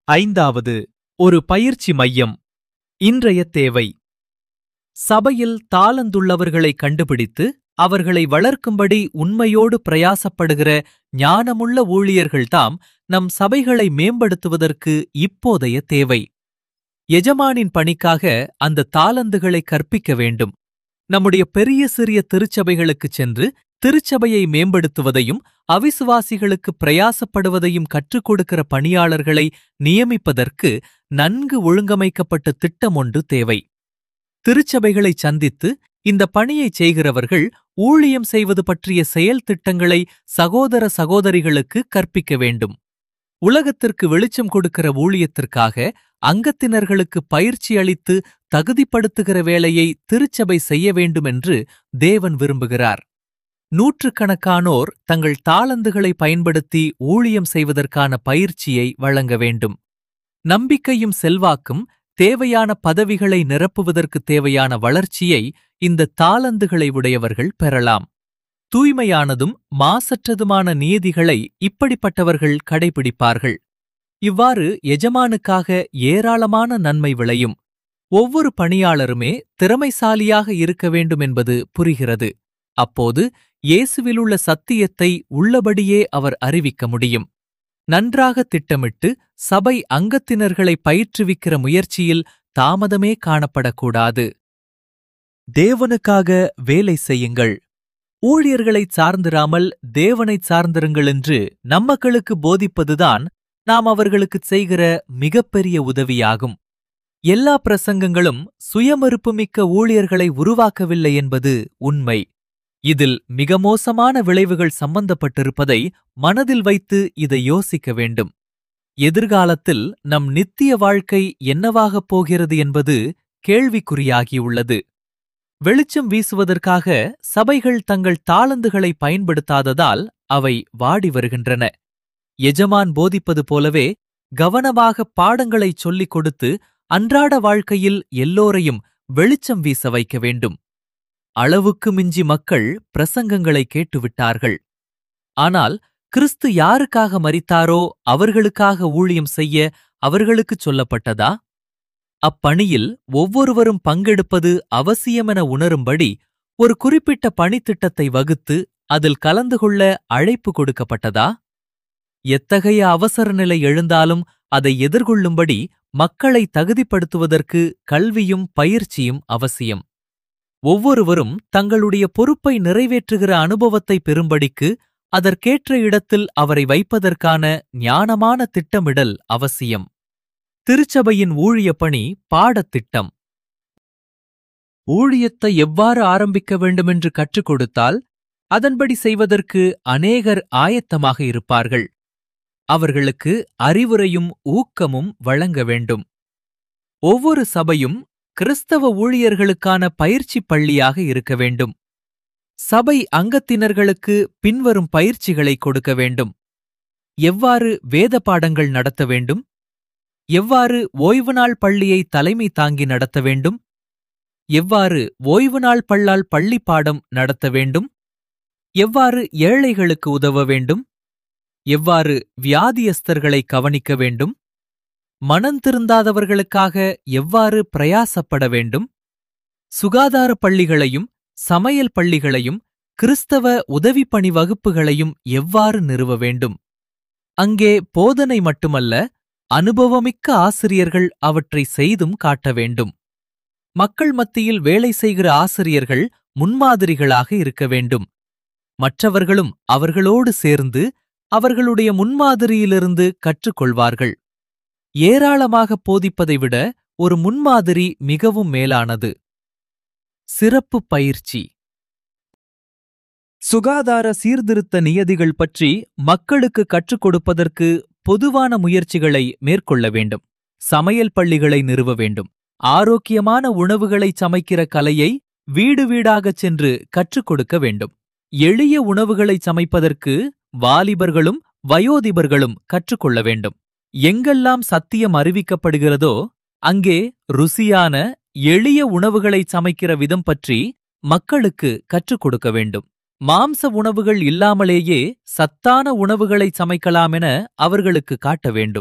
ஐந்தாவது ஒரு பயிற்சி மையம் இன்றைய தேவை சபையில் தாளந்துள்ளவர்களை கண்டுபிடித்து அவர்களை வளர்க்கும்படி உண்மையோடு பிரயாசப்படுகிற ஞானமுள்ள ஊழியர்கள்தாம் நம் சபைகளை மேம்படுத்துவதற்கு இப்போதைய தேவை எஜமானின் பணிக்காக அந்த தாளந்துகளை கற்பிக்க வேண்டும் நம்முடைய பெரிய சிறிய திருச்சபைகளுக்குச் சென்று திருச்சபையை மேம்படுத்துவதையும் அவிசுவாசிகளுக்கு பிரயாசப்படுவதையும் கற்றுக் கொடுக்கிற பணியாளர்களை நியமிப்பதற்கு நன்கு ஒழுங்கமைக்கப்பட்ட திட்டம் ஒன்று தேவை திருச்சபைகளை சந்தித்து இந்த பணியைச் செய்கிறவர்கள் ஊழியம் செய்வது பற்றிய செயல் திட்டங்களை சகோதர சகோதரிகளுக்கு கற்பிக்க வேண்டும் உலகத்திற்கு வெளிச்சம் கொடுக்கிற ஊழியத்திற்காக அங்கத்தினர்களுக்கு பயிற்சி அளித்து தகுதிப்படுத்துகிற வேலையை திருச்சபை செய்ய வேண்டும் என்று தேவன் விரும்புகிறார் நூற்றுக்கணக்கானோர் தங்கள் தாளந்துகளை பயன்படுத்தி ஊழியம் செய்வதற்கான பயிற்சியை வழங்க வேண்டும் நம்பிக்கையும் செல்வாக்கும் தேவையான பதவிகளை நிரப்புவதற்கு தேவையான வளர்ச்சியை இந்த தாளந்துகளை உடையவர்கள் பெறலாம் தூய்மையானதும் மாசற்றதுமான நியதிகளை இப்படிப்பட்டவர்கள் கடைபிடிப்பார்கள் இவ்வாறு எஜமானுக்காக ஏராளமான நன்மை விளையும் ஒவ்வொரு பணியாளருமே திறமைசாலியாக இருக்க வேண்டும் என்பது புரிகிறது அப்போது இயேசுவிலுள்ள சத்தியத்தை உள்ளபடியே அவர் அறிவிக்க முடியும் நன்றாக திட்டமிட்டு சபை அங்கத்தினர்களை பயிற்றுவிக்கிற முயற்சியில் தாமதமே காணப்படக்கூடாது தேவனுக்காக வேலை செய்யுங்கள் ஊழியர்களைச் சார்ந்திராமல் தேவனைச் சார்ந்திருங்கள் என்று நம்மக்களுக்கு போதிப்பதுதான் நாம் அவர்களுக்குச் செய்கிற மிகப்பெரிய உதவியாகும் எல்லா பிரசங்கங்களும் சுயமறுப்புமிக்க ஊழியர்களை உருவாக்கவில்லை என்பது உண்மை இதில் மிக மோசமான விளைவுகள் சம்பந்தப்பட்டிருப்பதை மனதில் வைத்து இதை யோசிக்க வேண்டும் எதிர்காலத்தில் நம் நித்திய வாழ்க்கை என்னவாகப் போகிறது என்பது கேள்விக்குறியாகியுள்ளது வெளிச்சம் வீசுவதற்காக சபைகள் தங்கள் தாளந்துகளை பயன்படுத்தாததால் அவை வாடி வருகின்றன எஜமான் போதிப்பது போலவே கவனமாக பாடங்களைச் சொல்லிக் கொடுத்து அன்றாட வாழ்க்கையில் எல்லோரையும் வெளிச்சம் வீச வைக்க வேண்டும் அளவுக்கு மிஞ்சி மக்கள் பிரசங்கங்களை கேட்டுவிட்டார்கள் ஆனால் கிறிஸ்து யாருக்காக மரித்தாரோ அவர்களுக்காக ஊழியம் செய்ய அவர்களுக்குச் சொல்லப்பட்டதா அப்பணியில் ஒவ்வொருவரும் பங்கெடுப்பது அவசியமென உணரும்படி ஒரு குறிப்பிட்ட பணித்திட்டத்தை வகுத்து அதில் கலந்து கொள்ள அழைப்பு கொடுக்கப்பட்டதா எத்தகைய அவசர நிலை எழுந்தாலும் அதை எதிர்கொள்ளும்படி மக்களை தகுதிப்படுத்துவதற்கு கல்வியும் பயிற்சியும் அவசியம் ஒவ்வொருவரும் தங்களுடைய பொறுப்பை நிறைவேற்றுகிற அனுபவத்தை பெறும்படிக்கு அதற்கேற்ற இடத்தில் அவரை வைப்பதற்கான ஞானமான திட்டமிடல் அவசியம் திருச்சபையின் ஊழிய பணி பாடத்திட்டம் ஊழியத்தை எவ்வாறு ஆரம்பிக்க வேண்டுமென்று கற்றுக் கொடுத்தால் அதன்படி செய்வதற்கு அநேகர் ஆயத்தமாக இருப்பார்கள் அவர்களுக்கு அறிவுரையும் ஊக்கமும் வழங்க வேண்டும் ஒவ்வொரு சபையும் கிறிஸ்தவ ஊழியர்களுக்கான பயிற்சி பள்ளியாக இருக்க வேண்டும் சபை அங்கத்தினர்களுக்கு பின்வரும் பயிற்சிகளை கொடுக்க வேண்டும் எவ்வாறு வேத பாடங்கள் நடத்த வேண்டும் எவ்வாறு ஓய்வு நாள் பள்ளியை தலைமை தாங்கி நடத்த வேண்டும் எவ்வாறு ஓய்வு நாள் பள்ளால் பள்ளி பாடம் நடத்த வேண்டும் எவ்வாறு ஏழைகளுக்கு உதவ வேண்டும் எவ்வாறு வியாதியஸ்தர்களை கவனிக்க வேண்டும் மனந்திருந்தாதவர்களுக்காக எவ்வாறு பிரயாசப்பட வேண்டும் சுகாதார பள்ளிகளையும் சமையல் பள்ளிகளையும் கிறிஸ்தவ உதவிப்பணி வகுப்புகளையும் எவ்வாறு நிறுவ வேண்டும் அங்கே போதனை மட்டுமல்ல அனுபவமிக்க ஆசிரியர்கள் அவற்றை செய்தும் காட்ட வேண்டும் மக்கள் மத்தியில் வேலை செய்கிற ஆசிரியர்கள் முன்மாதிரிகளாக இருக்க வேண்டும் மற்றவர்களும் அவர்களோடு சேர்ந்து அவர்களுடைய முன்மாதிரியிலிருந்து கற்றுக்கொள்வார்கள் ஏராளமாக போதிப்பதை விட ஒரு முன்மாதிரி மிகவும் மேலானது சிறப்பு பயிற்சி சுகாதார சீர்திருத்த நியதிகள் பற்றி மக்களுக்கு கற்றுக் கொடுப்பதற்கு பொதுவான முயற்சிகளை மேற்கொள்ள வேண்டும் சமையல் பள்ளிகளை நிறுவ வேண்டும் ஆரோக்கியமான உணவுகளை சமைக்கிற கலையை வீடு வீடாகச் சென்று கற்றுக் கொடுக்க வேண்டும் எளிய உணவுகளை சமைப்பதற்கு வாலிபர்களும் வயோதிபர்களும் கற்றுக்கொள்ள வேண்டும் எங்கெல்லாம் சத்தியம் அறிவிக்கப்படுகிறதோ அங்கே ருசியான எளிய உணவுகளை சமைக்கிற விதம் பற்றி மக்களுக்கு கற்றுக் கொடுக்க வேண்டும் மாம்ச உணவுகள் இல்லாமலேயே சத்தான உணவுகளை சமைக்கலாமென அவர்களுக்கு காட்ட வேண்டும்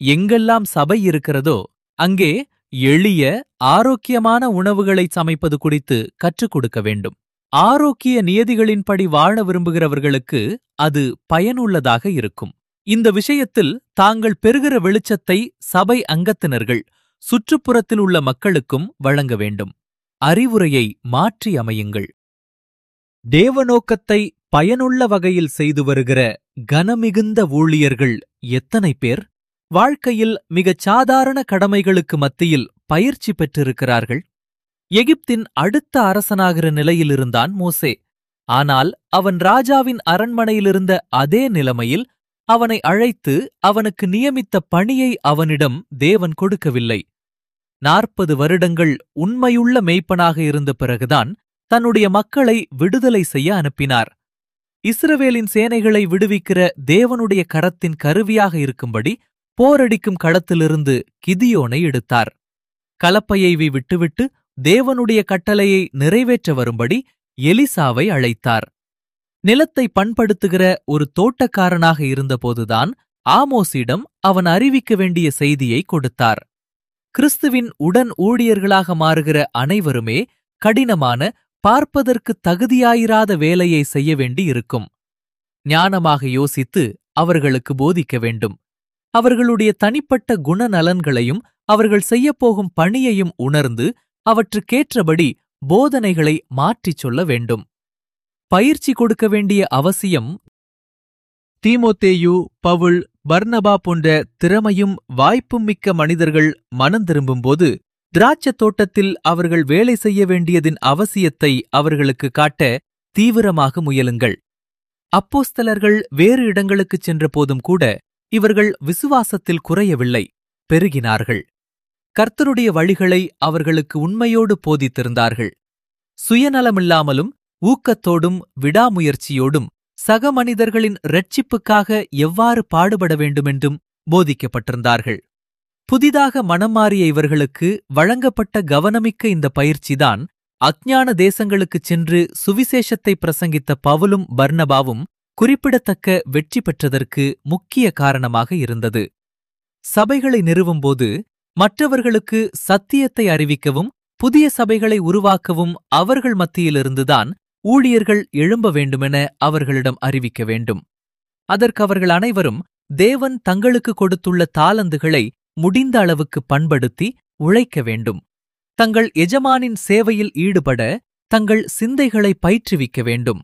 எங்கெல்லாம் சபை இருக்கிறதோ அங்கே எளிய ஆரோக்கியமான உணவுகளை சமைப்பது குறித்து கற்றுக் கொடுக்க வேண்டும் ஆரோக்கிய நியதிகளின்படி வாழ விரும்புகிறவர்களுக்கு அது பயனுள்ளதாக இருக்கும் இந்த விஷயத்தில் தாங்கள் பெறுகிற வெளிச்சத்தை சபை அங்கத்தினர்கள் சுற்றுப்புறத்தில் உள்ள மக்களுக்கும் வழங்க வேண்டும் அறிவுரையை மாற்றி அமையுங்கள் தேவநோக்கத்தை பயனுள்ள வகையில் செய்து வருகிற கனமிகுந்த ஊழியர்கள் எத்தனை பேர் வாழ்க்கையில் மிகச் சாதாரண கடமைகளுக்கு மத்தியில் பயிற்சி பெற்றிருக்கிறார்கள் எகிப்தின் அடுத்த அரசனாகிற நிலையிலிருந்தான் மோசே ஆனால் அவன் ராஜாவின் அரண்மனையிலிருந்த அதே நிலைமையில் அவனை அழைத்து அவனுக்கு நியமித்த பணியை அவனிடம் தேவன் கொடுக்கவில்லை நாற்பது வருடங்கள் உண்மையுள்ள மெய்ப்பனாக இருந்த பிறகுதான் தன்னுடைய மக்களை விடுதலை செய்ய அனுப்பினார் இஸ்ரவேலின் சேனைகளை விடுவிக்கிற தேவனுடைய கரத்தின் கருவியாக இருக்கும்படி போரடிக்கும் களத்திலிருந்து கிதியோனை எடுத்தார் கலப்பையை விட்டுவிட்டு தேவனுடைய கட்டளையை நிறைவேற்ற வரும்படி எலிசாவை அழைத்தார் நிலத்தை பண்படுத்துகிற ஒரு தோட்டக்காரனாக இருந்தபோதுதான் ஆமோஸிடம் அவன் அறிவிக்க வேண்டிய செய்தியை கொடுத்தார் கிறிஸ்துவின் உடன் ஊழியர்களாக மாறுகிற அனைவருமே கடினமான பார்ப்பதற்கு தகுதியாயிராத வேலையை செய்ய வேண்டி இருக்கும் ஞானமாக யோசித்து அவர்களுக்கு போதிக்க வேண்டும் அவர்களுடைய தனிப்பட்ட குணநலன்களையும் அவர்கள் செய்யப்போகும் பணியையும் உணர்ந்து அவற்றுக்கேற்றபடி போதனைகளை மாற்றிச் சொல்ல வேண்டும் பயிற்சி கொடுக்க வேண்டிய அவசியம் தீமோத்தேயு பவுல் பர்னபா போன்ற திறமையும் வாய்ப்பும் மிக்க மனிதர்கள் மனம் திரும்பும்போது திராட்சத் தோட்டத்தில் அவர்கள் வேலை செய்ய வேண்டியதின் அவசியத்தை அவர்களுக்கு காட்ட தீவிரமாக முயலுங்கள் அப்போஸ்தலர்கள் வேறு இடங்களுக்குச் சென்ற போதும் கூட இவர்கள் விசுவாசத்தில் குறையவில்லை பெருகினார்கள் கர்த்தருடைய வழிகளை அவர்களுக்கு உண்மையோடு போதித்திருந்தார்கள் சுயநலமில்லாமலும் ஊக்கத்தோடும் விடாமுயற்சியோடும் சக மனிதர்களின் இரட்சிப்புக்காக எவ்வாறு பாடுபட வேண்டுமென்றும் போதிக்கப்பட்டிருந்தார்கள் புதிதாக மனம் மாறிய இவர்களுக்கு வழங்கப்பட்ட கவனமிக்க இந்த பயிற்சிதான் அஞ்ஞான தேசங்களுக்குச் சென்று சுவிசேஷத்தை பிரசங்கித்த பவுலும் பர்னபாவும் குறிப்பிடத்தக்க வெற்றி பெற்றதற்கு முக்கிய காரணமாக இருந்தது சபைகளை நிறுவும்போது மற்றவர்களுக்கு சத்தியத்தை அறிவிக்கவும் புதிய சபைகளை உருவாக்கவும் அவர்கள் மத்தியிலிருந்துதான் ஊழியர்கள் எழும்ப வேண்டுமென அவர்களிடம் அறிவிக்க வேண்டும் அதற்கு அவர்கள் அனைவரும் தேவன் தங்களுக்கு கொடுத்துள்ள தாளந்துகளை முடிந்த அளவுக்கு பண்படுத்தி உழைக்க வேண்டும் தங்கள் எஜமானின் சேவையில் ஈடுபட தங்கள் சிந்தைகளை பயிற்றுவிக்க வேண்டும்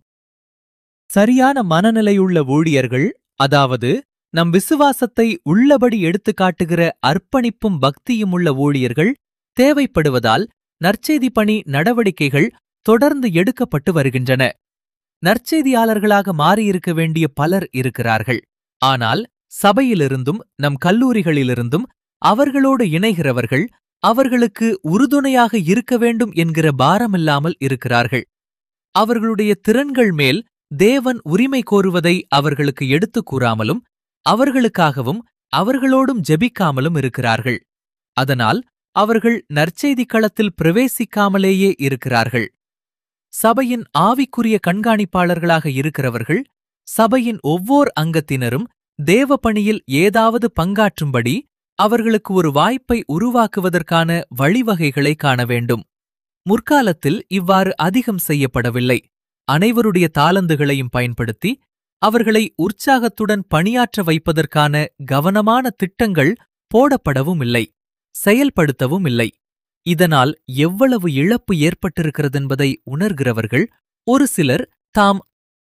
சரியான மனநிலையுள்ள ஊழியர்கள் அதாவது நம் விசுவாசத்தை உள்ளபடி எடுத்துக்காட்டுகிற அர்ப்பணிப்பும் பக்தியும் உள்ள ஊழியர்கள் தேவைப்படுவதால் நற்செய்தி பணி நடவடிக்கைகள் தொடர்ந்து எடுக்கப்பட்டு வருகின்றன நற்செய்தியாளர்களாக மாறியிருக்க வேண்டிய பலர் இருக்கிறார்கள் ஆனால் சபையிலிருந்தும் நம் கல்லூரிகளிலிருந்தும் அவர்களோடு இணைகிறவர்கள் அவர்களுக்கு உறுதுணையாக இருக்க வேண்டும் என்கிற பாரமில்லாமல் இருக்கிறார்கள் அவர்களுடைய திறன்கள் மேல் தேவன் உரிமை கோருவதை அவர்களுக்கு எடுத்துக் கூறாமலும் அவர்களுக்காகவும் அவர்களோடும் ஜெபிக்காமலும் இருக்கிறார்கள் அதனால் அவர்கள் நற்செய்தி களத்தில் பிரவேசிக்காமலேயே இருக்கிறார்கள் சபையின் ஆவிக்குரிய கண்காணிப்பாளர்களாக இருக்கிறவர்கள் சபையின் ஒவ்வோர் அங்கத்தினரும் தேவ பணியில் ஏதாவது பங்காற்றும்படி அவர்களுக்கு ஒரு வாய்ப்பை உருவாக்குவதற்கான வழிவகைகளை காண வேண்டும் முற்காலத்தில் இவ்வாறு அதிகம் செய்யப்படவில்லை அனைவருடைய தாளந்துகளையும் பயன்படுத்தி அவர்களை உற்சாகத்துடன் பணியாற்ற வைப்பதற்கான கவனமான திட்டங்கள் போடப்படவும் இல்லை செயல்படுத்தவும் இல்லை இதனால் எவ்வளவு இழப்பு ஏற்பட்டிருக்கிறதென்பதை உணர்கிறவர்கள் ஒரு சிலர் தாம்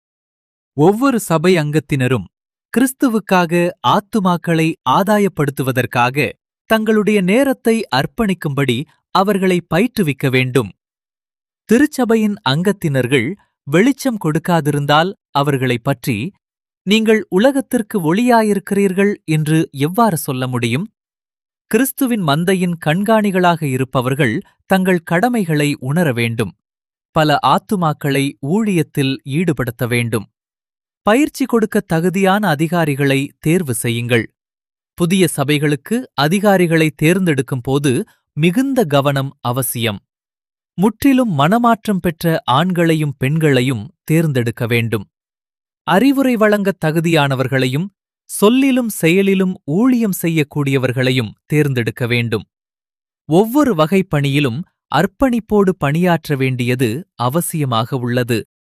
ஒவ்வொரு சபை அங்கத்தினரும் கிறிஸ்துவுக்காக ஆத்துமாக்களை ஆதாயப்படுத்துவதற்காக தங்களுடைய நேரத்தை அர்ப்பணிக்கும்படி அவர்களை பயிற்றுவிக்க வேண்டும் திருச்சபையின் அங்கத்தினர்கள் வெளிச்சம் கொடுக்காதிருந்தால் அவர்களைப் பற்றி நீங்கள் உலகத்திற்கு ஒளியாயிருக்கிறீர்கள் என்று எவ்வாறு சொல்ல முடியும் கிறிஸ்துவின் மந்தையின் கண்காணிகளாக இருப்பவர்கள் தங்கள் கடமைகளை உணர வேண்டும் பல ஆத்துமாக்களை ஊழியத்தில் ஈடுபடுத்த வேண்டும் பயிற்சி கொடுக்க தகுதியான அதிகாரிகளை தேர்வு செய்யுங்கள் புதிய சபைகளுக்கு அதிகாரிகளை தேர்ந்தெடுக்கும் போது மிகுந்த கவனம் அவசியம் முற்றிலும் மனமாற்றம் பெற்ற ஆண்களையும் பெண்களையும் தேர்ந்தெடுக்க வேண்டும் அறிவுரை வழங்கத் தகுதியானவர்களையும் சொல்லிலும் செயலிலும் ஊழியம் செய்யக்கூடியவர்களையும் தேர்ந்தெடுக்க வேண்டும் ஒவ்வொரு வகை பணியிலும் அர்ப்பணிப்போடு பணியாற்ற வேண்டியது அவசியமாக உள்ளது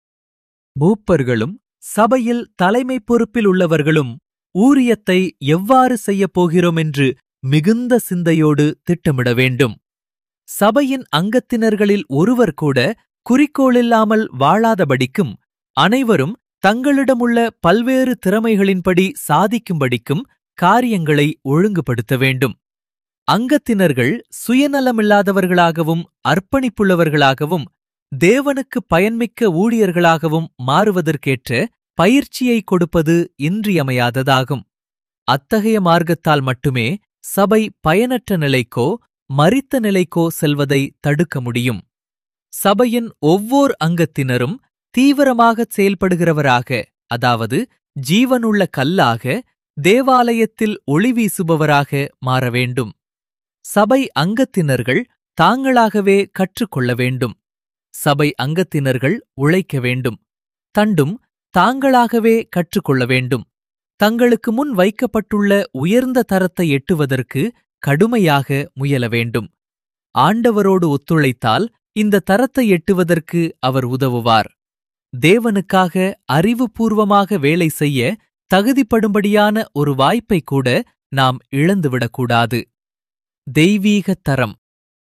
மூப்பர்களும் சபையில் தலைமை பொறுப்பில் உள்ளவர்களும் ஊரியத்தை எவ்வாறு செய்யப் போகிறோம் என்று மிகுந்த சிந்தையோடு திட்டமிட வேண்டும் சபையின் அங்கத்தினர்களில் ஒருவர் கூட குறிக்கோளில்லாமல் வாழாதபடிக்கும் அனைவரும் தங்களிடமுள்ள பல்வேறு திறமைகளின்படி சாதிக்கும்படிக்கும் காரியங்களை ஒழுங்குபடுத்த வேண்டும் அங்கத்தினர்கள் சுயநலமில்லாதவர்களாகவும் அர்ப்பணிப்புள்ளவர்களாகவும் தேவனுக்கு பயன்மிக்க ஊழியர்களாகவும் மாறுவதற்கேற்ற பயிற்சியை கொடுப்பது இன்றியமையாததாகும் அத்தகைய மார்க்கத்தால் மட்டுமே சபை பயனற்ற நிலைக்கோ மரித்த நிலைக்கோ செல்வதை தடுக்க முடியும் சபையின் ஒவ்வோர் அங்கத்தினரும் தீவிரமாகச் செயல்படுகிறவராக அதாவது ஜீவனுள்ள கல்லாக தேவாலயத்தில் ஒளி வீசுபவராக மாற வேண்டும் சபை அங்கத்தினர்கள் தாங்களாகவே கற்றுக்கொள்ள வேண்டும் சபை அங்கத்தினர்கள் உழைக்க வேண்டும் தண்டும் தாங்களாகவே கற்றுக்கொள்ள வேண்டும் தங்களுக்கு முன் வைக்கப்பட்டுள்ள உயர்ந்த தரத்தை எட்டுவதற்கு கடுமையாக முயல வேண்டும் ஆண்டவரோடு ஒத்துழைத்தால் இந்த தரத்தை எட்டுவதற்கு அவர் உதவுவார் தேவனுக்காக அறிவுபூர்வமாக வேலை செய்ய தகுதிப்படும்படியான ஒரு வாய்ப்பை கூட நாம் இழந்துவிடக்கூடாது தெய்வீக தரம்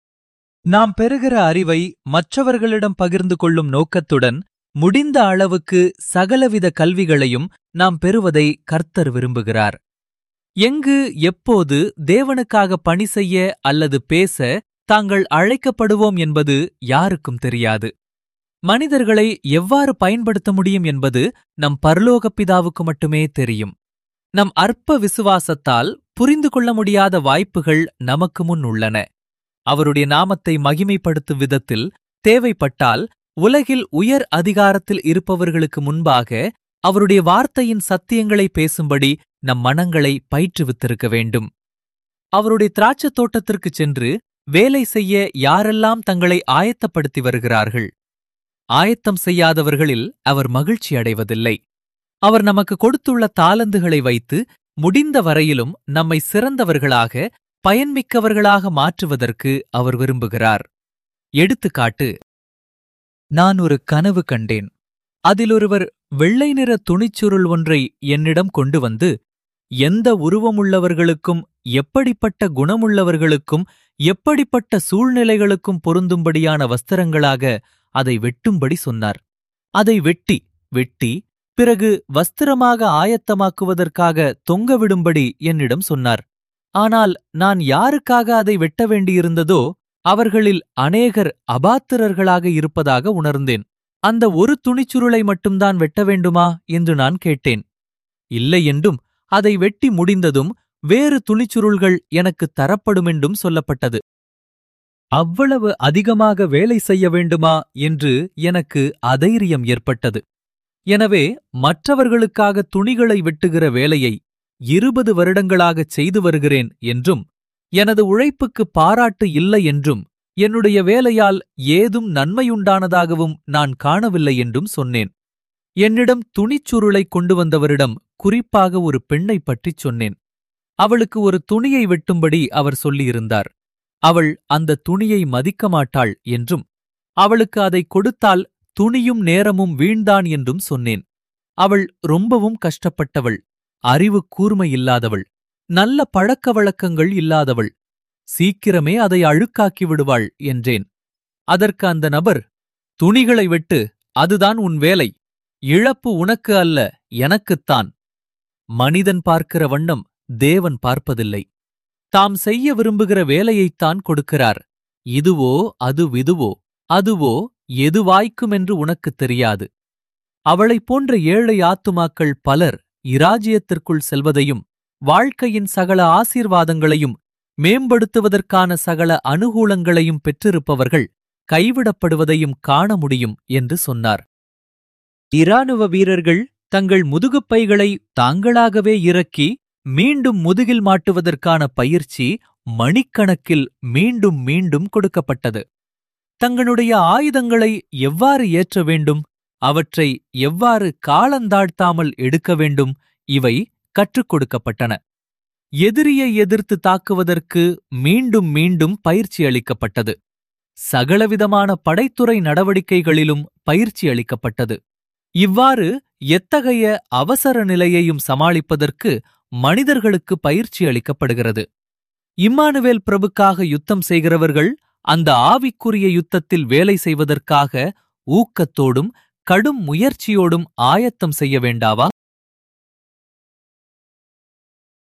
நாம் பெறுகிற அறிவை மற்றவர்களிடம் பகிர்ந்து கொள்ளும் நோக்கத்துடன் முடிந்த அளவுக்கு சகலவித கல்விகளையும் நாம் பெறுவதை கர்த்தர் விரும்புகிறார் எங்கு எப்போது தேவனுக்காக பணி செய்ய அல்லது பேச தாங்கள் அழைக்கப்படுவோம் என்பது யாருக்கும் தெரியாது மனிதர்களை எவ்வாறு பயன்படுத்த முடியும் என்பது நம் பரலோகப் பிதாவுக்கு மட்டுமே தெரியும் நம் அற்ப விசுவாசத்தால் புரிந்து கொள்ள முடியாத வாய்ப்புகள் நமக்கு முன் உள்ளன அவருடைய நாமத்தை மகிமைப்படுத்தும் விதத்தில் தேவைப்பட்டால் உலகில் உயர் அதிகாரத்தில் இருப்பவர்களுக்கு முன்பாக அவருடைய வார்த்தையின் சத்தியங்களை பேசும்படி நம் மனங்களை பயிற்றுவித்திருக்க வேண்டும் அவருடைய திராட்சத் தோட்டத்திற்குச் சென்று வேலை செய்ய யாரெல்லாம் தங்களை ஆயத்தப்படுத்தி வருகிறார்கள் ஆயத்தம் செய்யாதவர்களில் அவர் மகிழ்ச்சி அடைவதில்லை அவர் நமக்கு கொடுத்துள்ள தாளந்துகளை வைத்து முடிந்த வரையிலும் நம்மை சிறந்தவர்களாக பயன்மிக்கவர்களாக மாற்றுவதற்கு அவர் விரும்புகிறார் எடுத்துக்காட்டு நான் ஒரு கனவு கண்டேன் அதில் ஒருவர் வெள்ளை நிற துணிச்சுருள் ஒன்றை என்னிடம் கொண்டு வந்து எந்த உருவமுள்ளவர்களுக்கும் எப்படிப்பட்ட குணமுள்ளவர்களுக்கும் எப்படிப்பட்ட சூழ்நிலைகளுக்கும் பொருந்தும்படியான வஸ்திரங்களாக அதை வெட்டும்படி சொன்னார் அதை வெட்டி வெட்டி பிறகு வஸ்திரமாக ஆயத்தமாக்குவதற்காக தொங்கவிடும்படி என்னிடம் சொன்னார் ஆனால் நான் யாருக்காக அதை வெட்ட வேண்டியிருந்ததோ அவர்களில் அநேகர் அபாத்திரர்களாக இருப்பதாக உணர்ந்தேன் அந்த ஒரு துணிச்சுருளை மட்டும்தான் வெட்ட வேண்டுமா என்று நான் கேட்டேன் இல்லை என்றும் அதை வெட்டி முடிந்ததும் வேறு துணிச்சுருள்கள் எனக்கு தரப்படுமென்றும் சொல்லப்பட்டது அவ்வளவு அதிகமாக வேலை செய்ய வேண்டுமா என்று எனக்கு அதைரியம் ஏற்பட்டது எனவே மற்றவர்களுக்காக துணிகளை வெட்டுகிற வேலையை இருபது வருடங்களாகச் செய்து வருகிறேன் என்றும் எனது உழைப்புக்கு பாராட்டு இல்லை என்றும் என்னுடைய வேலையால் ஏதும் நன்மையுண்டானதாகவும் நான் காணவில்லை என்றும் சொன்னேன் என்னிடம் துணிச்சுருளைக் கொண்டு வந்தவரிடம் குறிப்பாக ஒரு பெண்ணைப் பற்றிச் சொன்னேன் அவளுக்கு ஒரு துணியை வெட்டும்படி அவர் சொல்லியிருந்தார் அவள் அந்த துணியை மதிக்க மாட்டாள் என்றும் அவளுக்கு அதைக் கொடுத்தால் துணியும் நேரமும் வீண்தான் என்றும் சொன்னேன் அவள் ரொம்பவும் கஷ்டப்பட்டவள் அறிவு கூர்மை இல்லாதவள் நல்ல பழக்க வழக்கங்கள் இல்லாதவள் சீக்கிரமே அதை அழுக்காக்கி விடுவாள் என்றேன் அதற்கு அந்த நபர் துணிகளை வெட்டு அதுதான் உன் வேலை இழப்பு உனக்கு அல்ல எனக்குத்தான் மனிதன் பார்க்கிற வண்ணம் தேவன் பார்ப்பதில்லை தாம் செய்ய விரும்புகிற வேலையைத்தான் கொடுக்கிறார் இதுவோ அது விதுவோ அதுவோ எதுவாய்க்கும் என்று உனக்குத் தெரியாது அவளைப் போன்ற ஏழை ஆத்துமாக்கள் பலர் இராஜ்யத்திற்குள் செல்வதையும் வாழ்க்கையின் சகல ஆசீர்வாதங்களையும் மேம்படுத்துவதற்கான சகல அனுகூலங்களையும் பெற்றிருப்பவர்கள் கைவிடப்படுவதையும் காண முடியும் என்று சொன்னார் இராணுவ வீரர்கள் தங்கள் முதுகுப்பைகளை தாங்களாகவே இறக்கி மீண்டும் முதுகில் மாட்டுவதற்கான பயிற்சி மணிக்கணக்கில் மீண்டும் மீண்டும் கொடுக்கப்பட்டது தங்களுடைய ஆயுதங்களை எவ்வாறு ஏற்ற வேண்டும் அவற்றை எவ்வாறு காலந்தாழ்த்தாமல் எடுக்க வேண்டும் இவை கற்றுக் கொடுக்கப்பட்டன எதிரியை எதிர்த்து தாக்குவதற்கு மீண்டும் மீண்டும் பயிற்சி அளிக்கப்பட்டது சகலவிதமான படைத்துறை நடவடிக்கைகளிலும் பயிற்சி அளிக்கப்பட்டது இவ்வாறு எத்தகைய அவசர நிலையையும் சமாளிப்பதற்கு மனிதர்களுக்கு பயிற்சி அளிக்கப்படுகிறது இம்மானுவேல் பிரபுக்காக யுத்தம் செய்கிறவர்கள் அந்த ஆவிக்குரிய யுத்தத்தில் வேலை செய்வதற்காக ஊக்கத்தோடும் கடும் முயற்சியோடும் ஆயத்தம் செய்ய வேண்டாவா